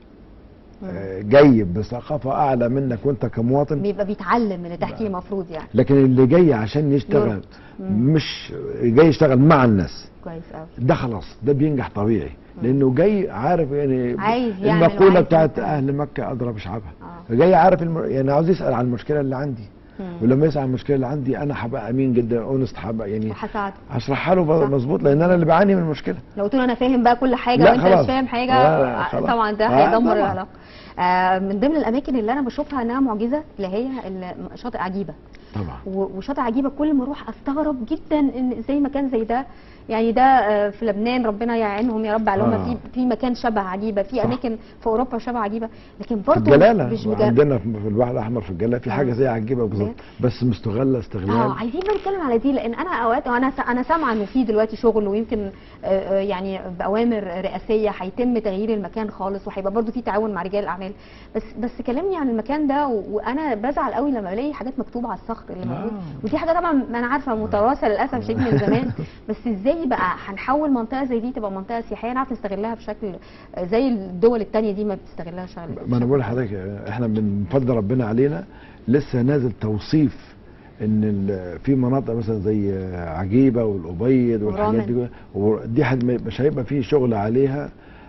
آه، جاي بثقافه اعلى منك وانت كمواطن بيبقى بيتعلم من اللي تحتيه المفروض يعني لكن اللي جاي عشان يشتغل يربط. مم. مش جاي يشتغل مع الناس كويس قوي ده خلاص ده بينجح طبيعي لانه جاي عارف يعني عايز يعمل المقوله وعايز بتاعت يعمل. اهل مكه اضرب شعبها اه جاي عارف الم... يعني عاوز يسال عن المشكله اللي عندي مم. ولما يسال عن المشكله اللي عندي انا هبقى امين جدا اونست هبقى يعني وهساعده هشرحها له صح. مظبوط لان انا اللي بعاني من المشكله لو قلت له انا فاهم بقى كل حاجه لا وانت خلاص. مش فاهم حاجه لا لا آه، خلاص. طبعا ده آه، هيدمر طبعا. العلاقه آه من ضمن الاماكن اللي انا بشوفها انها معجزه اللي هي ال- شاطئ عجيبه طبعا و- وشاطئ عجيبه كل ما اروح استغرب جدا ان ازاي مكان زي ده يعني ده آه، في لبنان ربنا يعينهم يا رب على هم آه. في في مكان شبه عجيبه في صح. اماكن في اوروبا شبه عجيبه لكن في برضه الجلاله مش بجد عندنا في في البحر الاحمر في الجلاله في حاجه آه. زي عجيبه بالظبط بجد؟ بس مستغله استغلال اه عايزين بقى نتكلم على دي لان انا اوقات انا س- انا سامعه انه في دلوقتي شغل ويمكن آه، آه، يعني باوامر رئاسيه هيتم تغيير المكان خالص وهيبقى برضو في تعاون مع رجال الاعمال بس بس كلمني عن المكان ده و- وانا بزعل قوي لما بلاقي حاجات مكتوبه على الصخر اللي موجود آه. ودي حاجه طبعا ما انا عارفه متوارثه للاسف شديد من زمان بس ازاي بقى هنحول منطقه زي دي تبقى منطقه سياحيه نعرف نستغلها بشكل آه، زي الدول التانية دي ما بتستغلها شغل ما انا بقول لحضرتك احنا من فضل ربنا علينا لسه نازل توصيف ان ال- في مناطق مثلا زي عجيبه والابيض والحاجات دي ودي حد مش هيبقى فيه شغل عليها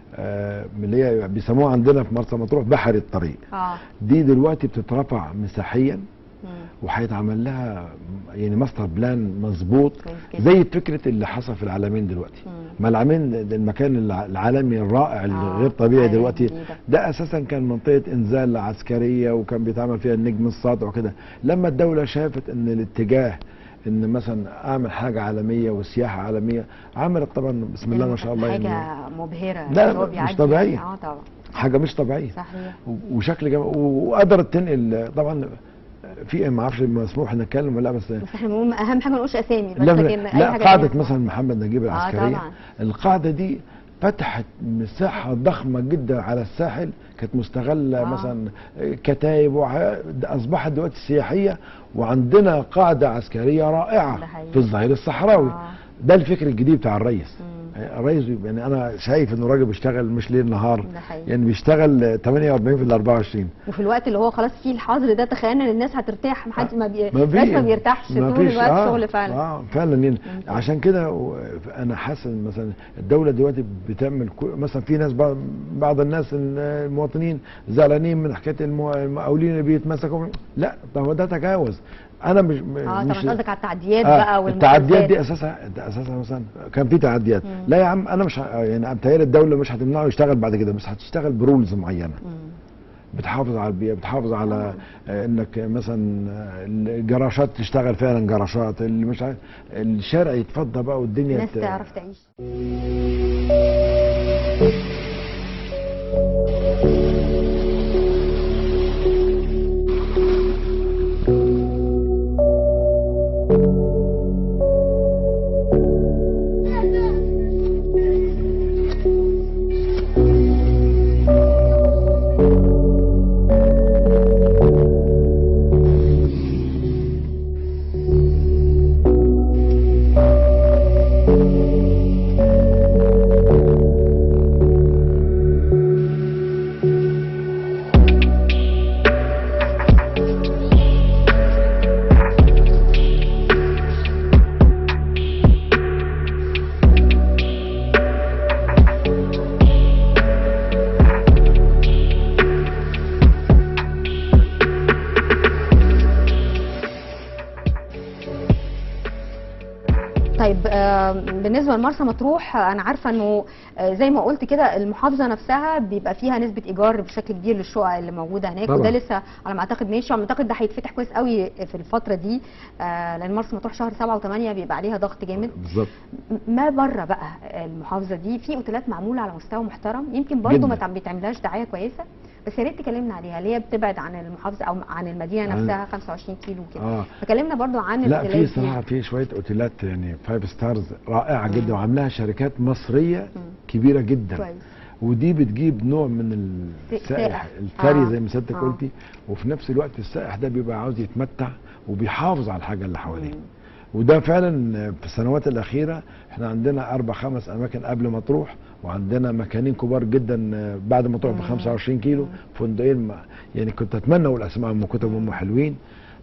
آه، من اللي هي بيسموها عندنا في مرسى مطروح بحر الطريق اه دي دلوقتي بتترفع مساحيا مم. وهيتعمل لها يعني ماستر بلان مظبوط كويس جدا. زي فكره اللي حصل في العالمين دلوقتي مم. ما العالمين ده المكان الع- العالمي الرائع اللي آه، غير طبيعي عالمي دلوقتي جديدة. ده اساسا كان منطقه انزال عسكريه وكان بيتعمل فيها النجم الساطع وكده لما الدوله شافت ان الاتجاه ان مثلا اعمل حاجه عالميه وسياحه عالميه عملت طبعا بسم الله ما شاء الله حاجه يعني مبهره لا، اللي هو مش بيعدي طبيعية. اه طبعا حاجه مش طبيعيه صحيح و- وشكل جميل وقدرت تنقل طبعا في ما اعرفش مسموح نتكلم ولا لا بس بس احنا بنقول اهم حاجه ما نقولش اسامي بس لا, لكن اي لا حاجه قاعدة تانية. مثلا محمد نجيب العسكرية طبعا. القاعدة دي فتحت مساحة ضخمة جدا على الساحل كانت مستغلة آه. مثلا كتايب وح- أصبحت دلوقتي سياحية وعندنا قاعدة عسكرية رائعة ده حقيقي. في الظهير الصحراوي آه. ده الفكر الجديد بتاع الرئيس مم. الرئيس يعني انا شايف انه راجل بيشتغل مش ليل نهار ده حقيقي. يعني بيشتغل 48 في ال 24 وفي الوقت اللي هو خلاص فيه الحظر ده تخيلنا ان الناس هترتاح محد ما بي... ما الناس في- ما بيرتاحش ما طول فيش- الوقت آه شغل فعلا اه فعلا يعني ممكن. عشان كده و- انا حاسس إن مثلا الدوله دلوقتي بتعمل كو- مثلا في ناس بعض, بعض الناس المواطنين زعلانين من حكايه المو- المقاولين اللي بيتمسكوا لا طب هو ده تجاوز انا مش اه مش طبعا قصدك على التعديات آه بقى التعديات دي والمخالفات. اساسها ده اساسها مثلا كان في تعديات مم. لا يا عم انا مش ه- يعني بتهيألي الدوله مش هتمنعه يشتغل بعد كده بس هتشتغل برولز معينه مم. بتحافظ على البيئه بتحافظ على آه، انك مثلا آه، الجراشات تشتغل فعلا جراشات اللي مش عارف الشارع يتفضى بقى والدنيا الناس ت- تعرف تعيش طيب آه، بالنسبه لمرسى مطروح آه، انا عارفه انه آه، زي ما قلت كده المحافظه نفسها بيبقى فيها نسبه ايجار بشكل كبير للشقق اللي موجوده هناك طبعاً. وده لسه على ما اعتقد ماشي على ما اعتقد ده هيتفتح كويس قوي في الفتره دي آه، لان مرسى مطروح شهر 7 و8 بيبقى عليها ضغط جامد بالظبط م- ما بره بقى المحافظه دي في اوتيلات معموله على مستوى محترم يمكن برضو ما جداً. تعم- بيتعملهاش دعايه كويسه بس يا ريت تكلمنا عليها اللي هي بتبعد عن المحافظه او عن المدينه عن- نفسها 25 كيلو كده اه فكلمنا برضو عن لا الاوتيلات في دي. صراحه في شويه اوتيلات يعني فايف ستارز رائعه مم. جدا وعاملاها شركات مصريه مم. كبيره جدا كويس ودي بتجيب نوع من السائح سائح. الثري آه. زي ما سيادتك آه. قلتي وفي نفس الوقت السائح ده بيبقى عاوز يتمتع وبيحافظ على الحاجه اللي حواليه مم. وده فعلا في السنوات الاخيره احنا عندنا اربع خمس اماكن قبل مطروح وعندنا مكانين كبار جدا بعد مطروح ب مم. 25 كيلو مم. فندقين ما- يعني كنت اتمنى اقول اسماء ام كتب ام حلوين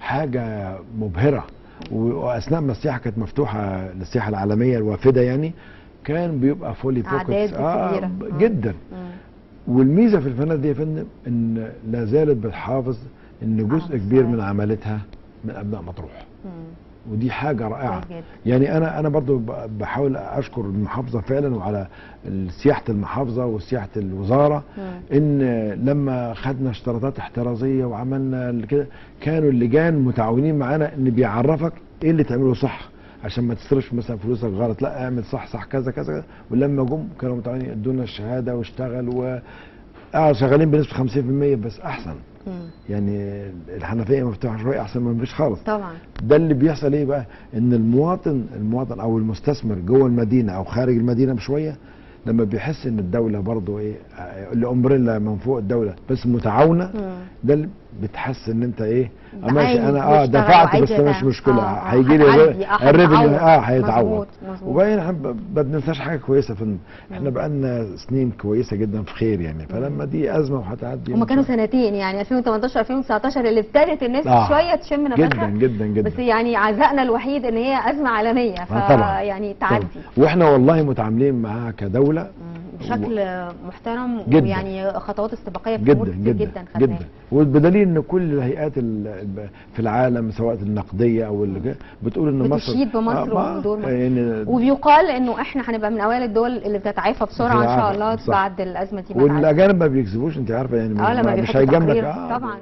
حاجه مبهره و- واثناء ما السياحه كانت مفتوحه للسياحه العالميه الوافده يعني كان بيبقى فولي أعداد بوكيتس كبيرة. ب- مم. جدا مم. والميزه في الفنادق دي يا فندم ان لا زالت بتحافظ ان جزء آه، كبير صحيح. من عملتها من ابناء مطروح مم. ودي حاجه رائعه كويس جدا. يعني انا انا برضو ب- بحاول اشكر المحافظه فعلا وعلى سياحه المحافظه وسياحه الوزاره مم. ان لما خدنا اشتراطات احترازيه وعملنا كده كانوا اللجان متعاونين معانا ان بيعرفك ايه اللي تعمله صح عشان ما تصرفش مثلا فلوسك غلط لا اعمل صح صح كذا كذا كذا. ولما جم كانوا متعاونين ادونا الشهاده واشتغل و اه شغالين بنسبه 50% بس احسن مم. يعني الحنفيه مفتوحه شويه احسن ما مفيش خالص طبعا ده اللي بيحصل ايه بقى ان المواطن المواطن او المستثمر جوه المدينه او خارج المدينه بشويه لما بيحس ان الدوله برضه ايه آه، الامبريلا من فوق الدوله بس متعاونه مم. ده اللي بتحس ان انت ايه آه عايز ماشي انا اه يشتغل دفعت وعايز بس ده مش يتعب. مشكله آه، آه، هيجي لي هتعدي، آه، الريفنيو هتتعوض. اه هيتعوض مظبوط، مظبوط. وبعدين احنا ب- ما بننساش حاجه كويسه في احنا بقالنا سنين كويسه جدا في خير يعني فلما دي ازمه وهتعدي هما إن كانوا شاء الله. سنتين يعني 2018 2019 اللي ابتدت الناس آه. شويه تشم نفسها جدا جدا جدا بس يعني عزائنا الوحيد ان هي ازمه عالميه آه، طبعا. فيعني تعدي طبعا. واحنا والله متعاملين معاها كدوله مم. بشكل محترم جدا. ويعني خطوات استباقيه في امور جدا كتير جدا جدا خدناها. جدا وبدليل ان كل الهيئات ال- ال- في العالم سواء النقديه او اللي بتقول ان مصر بتشيد بمصر ما- ودور مصر. يعني وبيقال انه احنا هنبقى من اوائل الدول اللي بتتعافى بسرعه ان شاء بتتعافى، الله صح. بعد الازمه دي ما تعدي. والاجانب ما بيكذبوش انت عارفه يعني اه لما ما- مش بيحطوا هيجاملك تقرير آه طبعا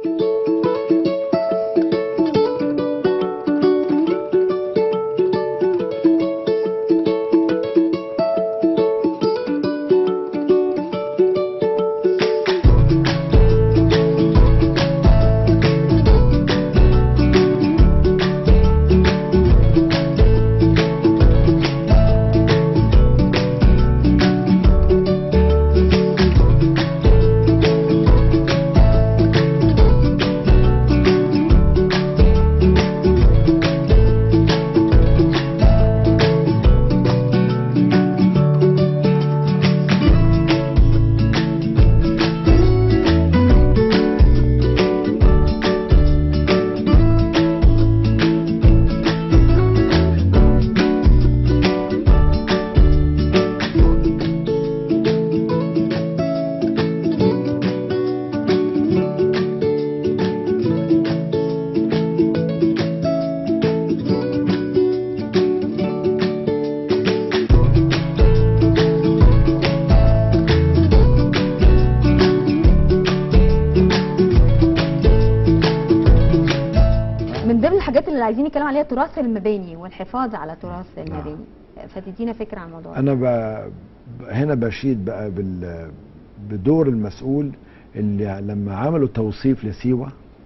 من ضمن الحاجات اللي عايزين نتكلم عليها تراث المباني والحفاظ على تراث المباني فتدينا فكره عن الموضوع ده. انا ب... هنا بشيد بقى بال... بدور المسؤول اللي لما عملوا توصيف لسيوه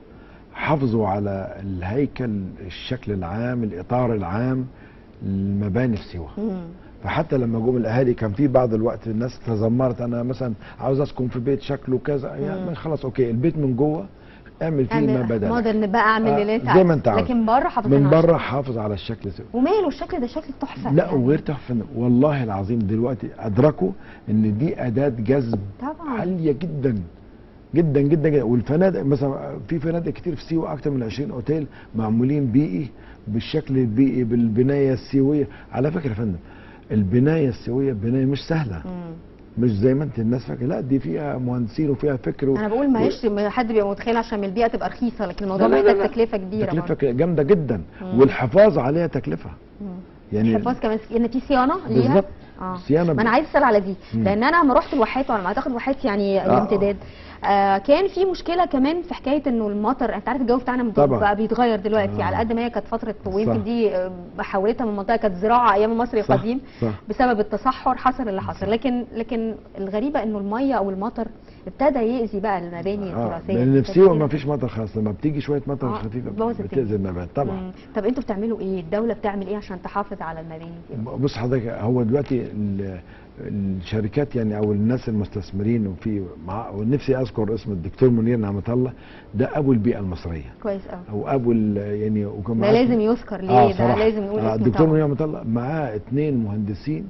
حافظوا على الهيكل الشكل العام الاطار العام المباني في سيوه مم. فحتى لما جم الاهالي كان في بعض الوقت الناس تذمرت انا مثلا عاوز اسكن في بيت شكله كذا يعني خلاص اوكي البيت من جوه اعمل فيه ما اعمل بدل مودرن بقى اعمل آه، اللي انت زي عايزه. ما انت عاوز. لكن بره حافظين من على بره الشكل. حافظ على الشكل سيوه وماله الشكل ده شكل تحفه لا يعني. وغير تحفه والله العظيم دلوقتي ادركوا ان دي اداه جذب طبعا عاليه جدا جدا جدا جدا والفنادق مثلا في فنادق كتير في سيوه اكتر من 20 اوتيل معمولين بيئي بالشكل البيئي بالبنايه السيويه على فكره يا فندم البنايه السيويه بنايه مش سهله مم. مش زي ما انت الناس فاكره لا دي فيها مهندسين وفيها فكر و... انا بقول معلش ما حد بيبقى متخيل عشان البيئه تبقى رخيصه لكن الموضوع لا، لا، لا، محتاج لا. تكلفه كبيره برضه. تكلفه جامده جدا مم. والحفاظ عليها تكلفه مم. يعني الحفاظ كمان ان في صيانه ليها بالظبط اه صيانه ما انا عايز اسال على دي مم. لان انا لما رحت الواحات وعلى ما اعتقد واحات يعني آه. الامتداد آه كان في مشكله كمان في حكايه انه المطر انت عارف الجو بتاعنا من طبعا. بقى بيتغير دلوقتي آه. على قد ما هي كانت فتره صح. ويمكن دي آه، حولتها من منطقه كانت زراعه ايام المصري صح القديم صح بسبب التصحر حصل اللي حصل لكن لكن الغريبه انه الميه او المطر ابتدى يأذي بقى المباني اه التراثيه لان في سيوه ما فيش مطر خالص لما بتيجي شويه مطر آه، خفيفه بوظ الدنيا. بتاذي المباني طبعا مم. طب انتوا بتعملوا ايه الدوله بتعمل ايه عشان تحافظ على المباني دي بص حضرتك هو دلوقتي ال- الشركات يعني او الناس المستثمرين وفي مع ونفسي اذكر اسم الدكتور منير نعمه الله ده ابو البيئه المصريه كويس قوي او ابو ال- يعني وكان ده معاه- لازم يذكر ليه آه ده صراحة. لازم نقول آه اسمه الدكتور طبعا. منير نعمه الله معاه اثنين مهندسين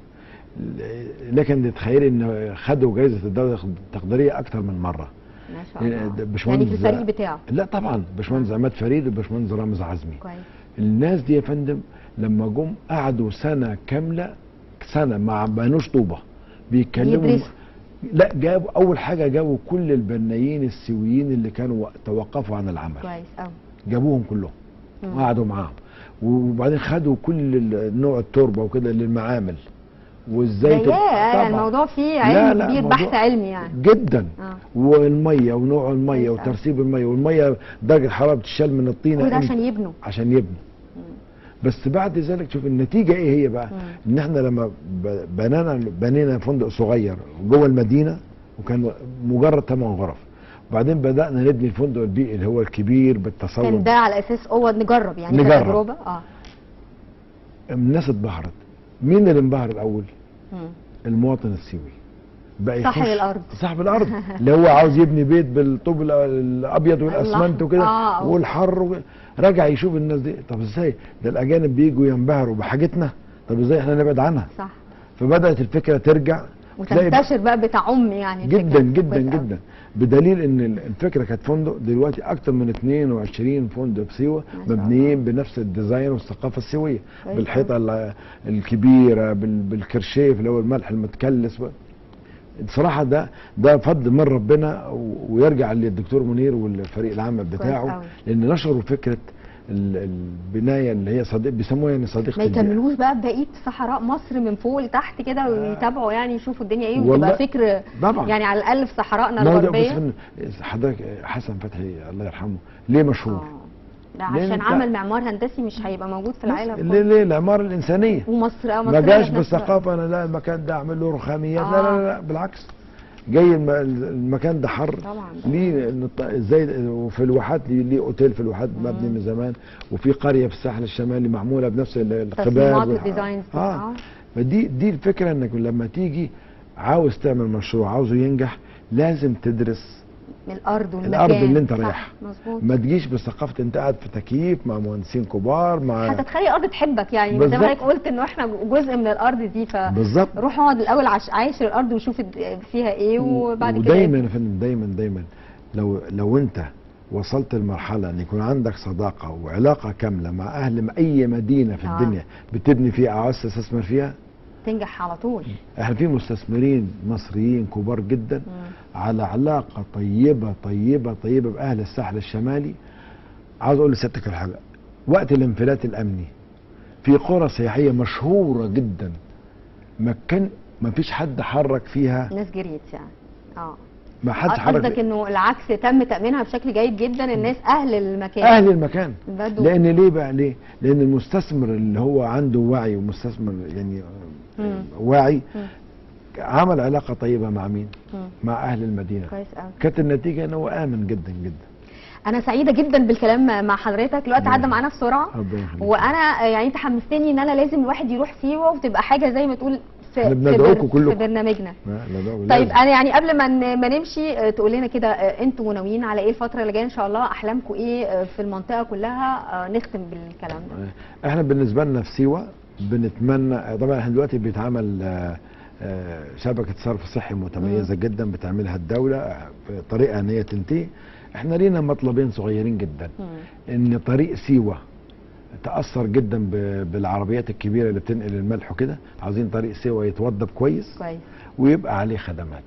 لكن تتخيلي ان خدوا جائزه الدوله التقديريه اكثر من مره ما شاء يعني الله ده يعني باشمهندس في الفريق بتاعه لا طبعا باشمهندس عماد فريد وباشمهندس رامز عزمي كويس الناس دي يا فندم لما جم قعدوا سنه كامله سنه ما بنوش طوبه بيتكلموا يدرسوا. لا جابوا اول حاجه جابوا كل البنايين السويين اللي كانوا توقفوا عن العمل كويس قوي جابوهم كلهم مم. وقعدوا معاهم وبعدين خدوا كل ال- نوع التربه وكده للمعامل وازاي ده تبقى- ياه طبعاً. الموضوع فيه لا، علم لا، كبير موضوع- بحث علمي يعني جدا اه والميه ونوع الميه كويس أوي. وترسيب الميه والميه درجه الحراره بتشال من الطينه كل ده إمتى؟ عشان يبنوا عشان يبنوا مم. بس بعد ذلك شوف النتيجه ايه هي بقى مم. ان احنا لما ب- بنينا بنينا فندق صغير جوه المدينه وكان مجرد ثمان غرف وبعدين بدانا نبني الفندق البيئي اللي هو الكبير بالتصور كان ده على اساس هو نجرب يعني نجرب. كتجربه اه الناس اتبهرت مين اللي انبهر الاول مم. المواطن السيوي بقى صاحب يخش- الأرض. صاحب الارض اللي هو عاوز يبني بيت بالطوب ال- الابيض والاسمنت الأحمر. وكده آه. والحر و... رجع يشوف الناس دي طب ازاي ده الاجانب بيجوا ينبهروا بحاجتنا طب ازاي احنا نبعد عنها صح فبدات الفكره ترجع تلاقي بقى- وتنتشر بقى بتعم يعني الفكرة. جدا جدا كويس أوي. جدا بدليل ان ال- الفكره كانت فندق دلوقتي اكتر من 22 فندق في سيوه ما شاء مبنيين بنفس الديزاين والثقافه السيويه كويس بالحيطه ال- الكبيره بال- بالكرشيف اللي هو الملح المتكلس و- بصراحه ده ده فضل من ربنا و- ويرجع للدكتور منير والفريق العام بتاعه أوي. لان نشروا فكره ال- البنايه اللي هي صديق بيسموها يعني صديقه ما البيئة. يكملوش بقى بقيه صحراء مصر من فوق لتحت كده ويتابعوا يعني يشوفوا الدنيا ايه والله- وتبقى فكر طبعا. يعني على الاقل في صحراءنا ما هو ده الغربيه بس حضرتك حسن فتحي الله يرحمه ليه مشهور؟ آه. ده لأن عشان أنت- عمل معمار هندسي مش هيبقى موجود في العالم ليه كله. ليه العماره الانسانيه ومصر اه ما مصر جاش ذات نفسها. بالثقافه انا لا المكان ده اعمل له رخاميات لا لا آه. لا بالعكس جاي الم- المكان ده حر طبعا ليه نط- ازاي وفي الواحات ليه, ليه اوتيل في الواحات مبني من زمان وفي قريه في الساحل الشمالي معموله بنفس ال- القباب تصميمات والح- والديزاينز دي. اه آه. فدي دي الفكره انك لما تيجي عاوز تعمل مشروع عاوزه ينجح لازم تدرس من الارض والمكان الارض اللي انت صح، رايحها مظبوط ما تجيش بثقافه انت قاعد في تكييف مع مهندسين كبار مع حتى تخلي الارض تحبك يعني زي بالظبط. ما حضرتك قلت انه احنا جزء من الارض دي ف بالظبط روح اقعد الاول عش... عايشر الارض وشوف الد- فيها ايه وبعد كده ودايما يا فندم دايما دايما لو لو انت وصلت لمرحله ان يكون عندك صداقه وعلاقه كامله مع اهل اي مدينه في آه. الدنيا بتبني فيها او عاوز تستثمر فيها تنجح على طول احنا في مستثمرين مصريين كبار جدا مم. على علاقه طيبه طيبه طيبه باهل الساحل الشمالي عاوز اقول لسيادتك على حاجه وقت الانفلات الامني في قرى سياحيه مشهوره جدا ما كان ما فيش حد حرك فيها الناس جريت يعني اه ما حدش حرك قصدك انه العكس تم تامينها بشكل جيد جدا الناس اهل المكان اهل المكان البدو لان ليه بقى ليه لان المستثمر اللي هو عنده وعي ومستثمر يعني مم. واعي مم. عمل علاقه طيبه مع مين مم. مع اهل المدينه كويس قوي كانت النتيجه ان هو امن جدا جدا انا سعيده جدا بالكلام مع حضرتك الوقت ربنا عدى يخليك. معانا بسرعه ربنا يخليك. وانا يعني انت حمستني ان انا لازم الواحد يروح سيوه وتبقى حاجه زي ما تقول في, احنا في, بندعوكم بر- كلكم. في برنامجنا لا لا ده طيب لازم. انا يعني قبل ما ن- ما نمشي آه، تقول لنا كده آه، انتوا ناويين على ايه الفتره اللي جايه ان شاء الله احلامكم ايه آه، في المنطقه كلها آه، نختم بالكلام ده احنا بالنسبه لنا في سيوه بنتمنى طبعا احنا دلوقتي بيتعمل آه، آه، شبكه صرف صحي متميزه جدا بتعملها الدوله آه، بطريقه ان هي تنتهي احنا لينا مطلبين صغيرين جدا مم. ان طريق سيوه تاثر جدا ب- بالعربيات الكبيره اللي بتنقل الملح وكده عاوزين طريق سيوه يتوضب كويس كويس ويبقى عليه خدمات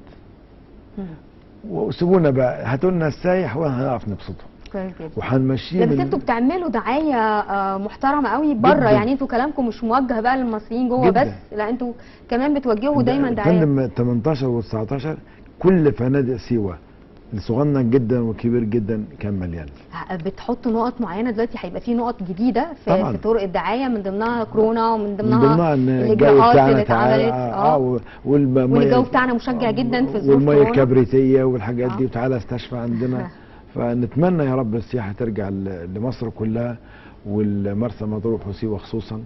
مم. وسيبونا بقى هاتوا لنا السايح وهنعرف نبسطه كويس جدا وهنمشيه لا بس من- انتوا بتعملوا دعايه آه، محترمه قوي بره جداً. يعني انتوا كلامكم مش موجه بقى للمصريين جوه جداً. بس لا انتوا كمان بتوجهوا دايما دعايه فندم 18 و 19 كل فنادق سيوه الصغنن جدا والكبير جدا كان مليان بتحطوا نقط معينه دلوقتي هيبقى في نقط جديده في, طبعاً. في طرق الدعايه من ضمنها كورونا ومن من ضمنها, ضمنها ان الجو الاجراءات بتاعنا اللي تعالى اتعملت اه اه والميه والجو بتاعنا مشجع جدا في ظروف والميه كورونا. الكبريتيه والحاجات دي آه. وتعالى استشفى عندنا فنتمنى يا رب السياحه ترجع ل- لمصر كلها والمرسى مطروح وسيوه خصوصا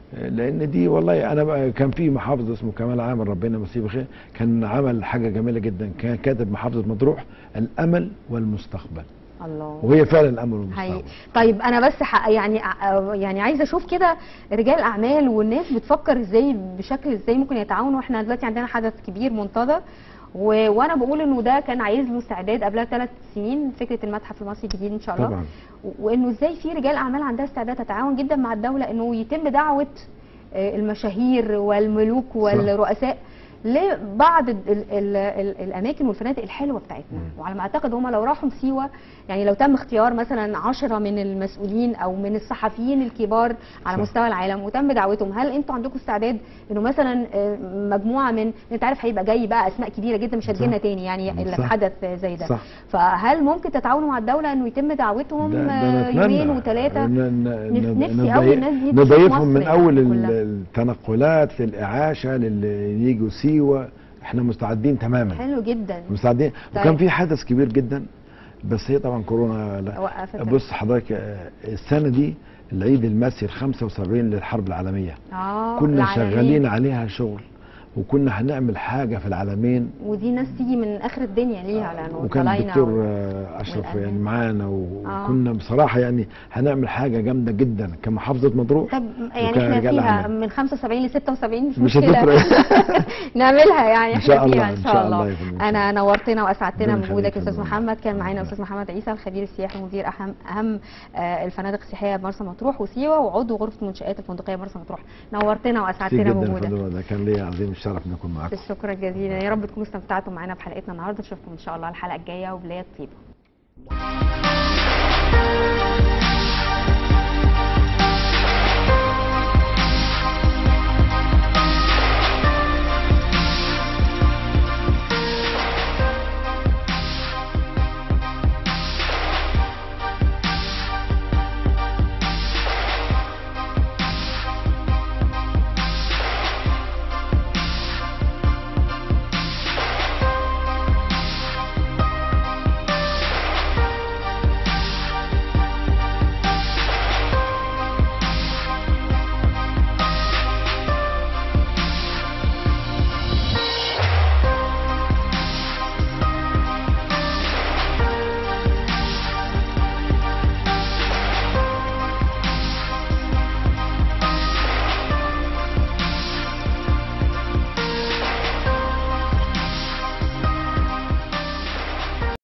لان دي والله انا بقى كان في محافظ اسمه كمال عامر ربنا يمسيه بخير كان عمل حاجه جميله جدا كان كاتب محافظه مطروح الامل والمستقبل الله وهي فعلا الامل حقيقي والمستقبل طيب انا بس ح- يعني ع- يعني عايزه اشوف كده رجال الاعمال والناس بتفكر ازاي بشكل ازاي ممكن يتعاونوا احنا دلوقتي عندنا حدث كبير منتظر و... وانا بقول انه ده كان عايز له استعداد قبلها ثلاث سنين فكره المتحف المصري الجديد ان شاء الله طبعا و- وانه ازاي في رجال اعمال عندها استعداد تتعاون جدا مع الدوله انه يتم دعوه آه، المشاهير والملوك والرؤساء لبعض ال ال ال ال الاماكن والفنادق الحلوه بتاعتنا وعلى ما اعتقد هم لو راحوا سيوه يعني لو تم اختيار مثلا عشرة من المسؤولين او من الصحفيين الكبار على صح. مستوى العالم وتم دعوتهم هل انتوا عندكم استعداد انه مثلا آه، مجموعه من انت عارف هيبقى جاي بقى اسماء كبيره جدا مش هتجينا صح. تاني يعني الا في صح. حدث زي ده صح. فهل ممكن تتعاونوا مع الدوله انه يتم دعوتهم ده- ده آه، نتمنى. يومين وثلاثه ن- ن- نف- ن- نفسي أوي نضي- الناس دي تشوف نضيفهم من مصر اول يعني ال- كلها. التنقلات للاعاشه للي يجوا سيوه احنا مستعدين تماما حلو جدا مستعدين طيب. وكان في حدث كبير جدا بس هي طبعا كورونا لا وقفت بص حضرتك آه، السنه دي العيد المسي ال 75 للحرب العالميه اه كنا العالمين. شغالين عليها شغل وكنا هنعمل حاجه في العالمين ودي ناس تيجي من اخر الدنيا ليها لانه وكان طلاينة الدكتور و- آه، اشرف والأمان. يعني معانا آه. وكنا بصراحه يعني هنعمل حاجه جامده جدا كمحافظه مطروح طب يعني وكان احنا رجال فيها أعمال. من 75 ل 76 مش, مش مشكله هتفرق. نعملها يعني إن احنا شاء الله، فيها إن ان شاء شاء الله الله يا فندم، إن شاء انا نورتنا واسعدتنا ربنا بوجودك يخليك يا استاذ يا فندم. محمد كان معانا ربنا استاذ محمد عيسى الخبير السياحي ومدير اهم اهم آه، الفنادق السياحيه بمرسى مطروح وسيوه وعضو غرفه المنشات الفندقيه مرسى مطروح نورتنا كتير واسعدتنا جدا يا بوجودك فندم ده كان لي عظيم الشرف ان اكون معاكم الشكر جزيلا يا رب تكونوا استمتعتوا معانا بحلقتنا النهارده نشوفكم ان شاء الله الحلقه الجايه وبدايه طيبه